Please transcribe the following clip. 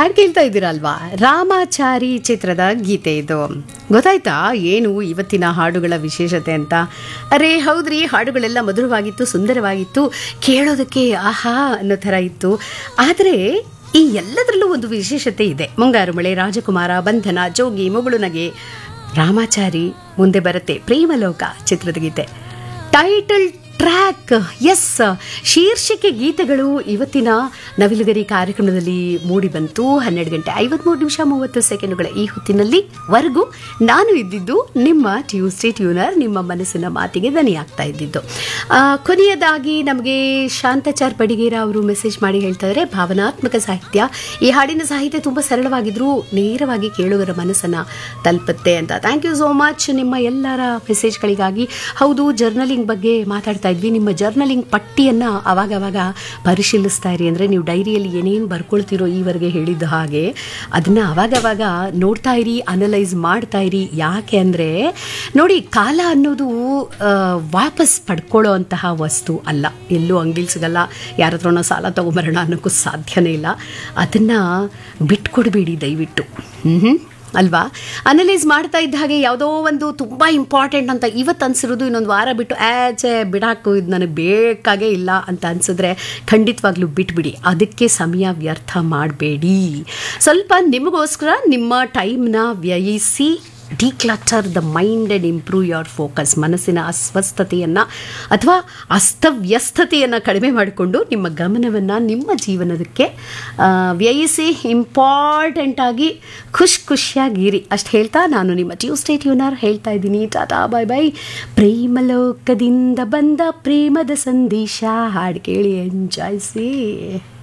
ಹಾಡು ಕೇಳ್ತಾ ಇದ್ದೀರಲ್ವಾ ರಾಮಾಚಾರಿ ಚಿತ್ರದ ಗೀತೆ ಇದು ಗೊತ್ತಾಯ್ತಾ ಏನು ಇವತ್ತಿನ ಹಾಡುಗಳ ವಿಶೇಷತೆ ಅಂತ ಅರೆ ಹೌದ್ರಿ ಹಾಡುಗಳೆಲ್ಲ ಮಧುರವಾಗಿತ್ತು ಸುಂದರವಾಗಿತ್ತು ಕೇಳೋದಕ್ಕೆ ಆಹಾ ಅನ್ನೋ ಥರ ಇತ್ತು ಆದರೆ ಈ ಎಲ್ಲದರಲ್ಲೂ ಒಂದು ವಿಶೇಷತೆ ಇದೆ ಮುಂಗಾರು ಮಳೆ ರಾಜಕುಮಾರ ಬಂಧನ ಜೋಗಿ ಮುಗುಳು ನಗೆ ರಾಮಾಚಾರಿ ಮುಂದೆ ಬರುತ್ತೆ ಪ್ರೇಮಲೋಕ ಚಿತ್ರದ ಗೀತೆ ಟೈಟಲ್ ಟ್ರ್ಯಾಕ್ ಎಸ್ ಶೀರ್ಷಿಕೆ ಗೀತೆಗಳು ಇವತ್ತಿನ ನವಿಲುಗರಿ ಕಾರ್ಯಕ್ರಮದಲ್ಲಿ ಮೂಡಿ ಬಂತು ಹನ್ನೆರಡು ಗಂಟೆ ಐವತ್ಮೂರು ನಿಮಿಷ ಮೂವತ್ತು ಸೆಕೆಂಡುಗಳ ಈ ಹೊತ್ತಿನಲ್ಲಿ ವರೆಗೂ ನಾನು ಇದ್ದಿದ್ದು ನಿಮ್ಮ ಟ್ಯೂಸ್ಡೇ ಟ್ಯೂನರ್ ನಿಮ್ಮ ಮನಸ್ಸಿನ ಮಾತಿಗೆ ದನಿಯಾಗ್ತಾ ಇದ್ದಿದ್ದು ಆ, ಕೊನೆಯದಾಗಿ ನಮಗೆ ಶಾಂತಾಚಾರ್ ಬಡಿಗೇರ ಅವರು ಮೆಸೇಜ್ ಮಾಡಿ ಹೇಳ್ತಾ ಇದ್ದಾರೆ ಭಾವನಾತ್ಮಕ ಸಾಹಿತ್ಯ ಈ ಹಾಡಿನ ಸಾಹಿತ್ಯ ತುಂಬ ಸರಳವಾಗಿದ್ರೂ ನೇರವಾಗಿ ಕೇಳುಗರ ಮನಸ್ಸನ್ನು ತಲುಪುತ್ತೆ ಅಂತ ಥ್ಯಾಂಕ್ ಯು ಸೋ ಮಚ್ ನಿಮ್ಮ ಎಲ್ಲರ ಮೆಸೇಜ್ಗಳಿಗಾಗಿ ಹೌದು ಜರ್ನಲಿಂಗ್ ಬಗ್ಗೆ ಮಾತಾಡ್ತಾ ಇದ್ವಿ ನಿಮ್ಮ ಜರ್ನಲಿಂಗ್ ಪಟ್ಟಿಯನ್ನು ಅವಾಗವಾಗ ಪರಿಶೀಲಿಸ್ತಾ ಇರಿ ಅಂದರೆ ನೀವು ಡೈರಿಯಲ್ಲಿ ಏನೇನು ಬರ್ಕೊಳ್ತಿರೋ ಈವರೆಗೆ ಹೇಳಿದ ಹಾಗೆ ಅದನ್ನು ಅವಾಗವಾಗ ನೋಡ್ತಾ ಇರಿ ಅನಲೈಸ್ ಮಾಡ್ತಾ ಇರಿ ಯಾಕೆ ಅಂದರೆ ನೋಡಿ ಕಾಲ ಅನ್ನೋದು ಆ, ವಾಪಸ್ ಪಡ್ಕೊಳ್ಳೋ ಅಂತಹ ವಸ್ತು ಅಲ್ಲ ಎಲ್ಲೂ ಅಂಗಡಿಲಿ ಸಿಗಲ್ಲ ಯಾರ ಹತ್ರನೋ ಸಾಲ ತೊಗೊಂಬರೋಣ ಅನ್ನೋಕ್ಕೂ ಸಾಧ್ಯನೇ ಇಲ್ಲ ಅದನ್ನು ಬಿಟ್ಕೊಡ್ಬೇಡಿ ದಯವಿಟ್ಟು ಹ್ಞೂ ಅಲ್ವಾ ಅನಲೈಸ್ ಮಾಡ್ತಾ ಇದ್ದ ಹಾಗೆ ಯಾವುದೋ ಒಂದು ತುಂಬ ಇಂಪಾರ್ಟೆಂಟ್ ಅಂತ ಇವತ್ತು ಅನ್ಸಿರೋದು ಇನ್ನೊಂದು ವಾರ ಬಿಟ್ಟು ಆಚೆ ಬಿಡಾಕು ಇದು ನನಗೆ ಬೇಕಾಗೇ ಇಲ್ಲ ಅಂತ ಅನ್ಸಿದ್ರೆ ಖಂಡಿತವಾಗ್ಲೂ ಬಿಟ್ಬಿಡಿ ಅದಕ್ಕೆ ಸಮಯ ವ್ಯರ್ಥ ಮಾಡಬೇಡಿ ಸ್ವಲ್ಪ ನಿಮಗೋಸ್ಕರ ನಿಮ್ಮ ಟೈಮ್ನ ವ್ಯಯಿಸಿ declutter the mind and improve your focus ಮನಸ್ಸಿನ ಅಸ್ವಸ್ಥತೆಯನ್ನು ಅಥವಾ ಅಸ್ತವ್ಯಸ್ತತೆಯನ್ನು ಕಡಿಮೆ ಮಾಡಿಕೊಂಡು ನಿಮ್ಮ ಗಮನವನ್ನು ನಿಮ್ಮ ಜೀವನದಕ್ಕೆ ಆ, ವ್ಯಯಿಸಿ ಇಂಪಾರ್ಟೆಂಟಾಗಿ ಖುಷ್ ಖುಷಿಯಾಗಿರಿ ಅಷ್ಟು ಹೇಳ್ತಾ ನಾನು ನಿಮ್ಮ ಟ್ಯೂಸ್ಡೇ ಟ್ಯೂನರ್ ಹೇಳ್ತಾ ಇದ್ದೀನಿ ಟಾಟಾ ಬಾಯ್ ಬಾಯ್ ಪ್ರೇಮಲೋಕದಿಂದ ಬಂದ ಪ್ರೇಮದ ಸಂದೇಶ ಹಾಡು ಕೇಳಿ ಎಂಜಾಯ್ಸಿ